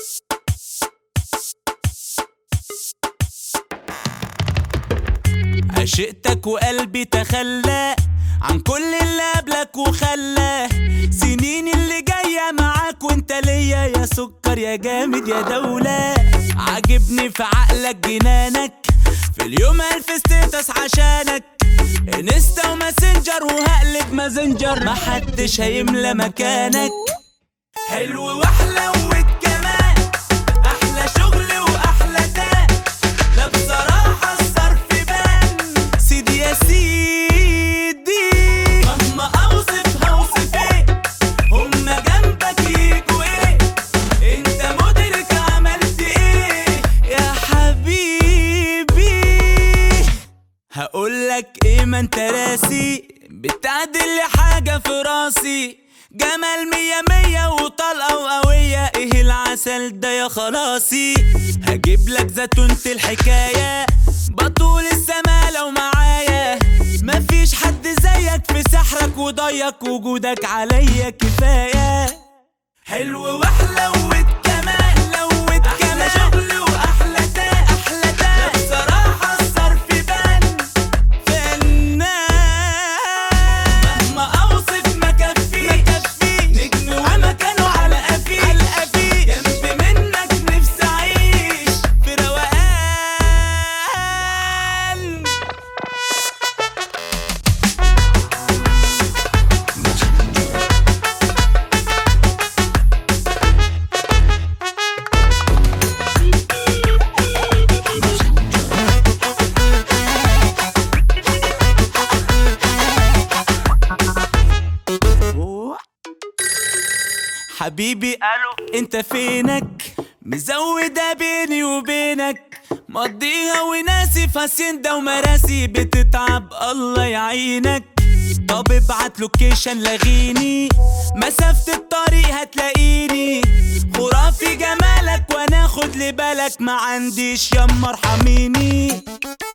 عشقتك وقلبي تخلى عن كل اللي قبلك وخلى سنين اللي جاية معاك وانت ليا يا سكر يا جامد يا دولة عاجبني في عقلك جنانك في اليوم الف ستيتس عشانك انستا وماسنجر وهقلب مازنجر محدش هيملى مكانك حلو واحلى وكمان احلى شغل واحلى تان لا بصراحه الصرف بان سيدي يا سيدي مهما اوصف هوصف ايه هما جنبك يجوا ايه انت مدرك عملت ايه يا حبيبي هقولك ايه ما انت راسي بتعدل لي حاجة في راسي جمال مية مية وطلقة وقوية ايه العسل ده يا خلاصي هجيب لك زيتونة الحكاية بطول السما لو معايا مفيش حد زيك في سحرك وضيق وجودك عليا كفاية حلو واحلى وكمان لوت كمان شغل واحلى تان احلى تان بصراحة الصرف بان فنان مهما اوصف ما كفي نجم ومكانه على قفي على قفي جنب منك نفسي اعيش في روقان حبيبي الو انت فينك مزودة بيني وبينك مقضيها وناسي فاسيندا ومراسي بتتعب الله يعينك طب ابعت لوكيشن لغيني مسافة الطريق هتلاقيني خرافي جمالك وانا خد لي بالك ما عنديش يما ارحميني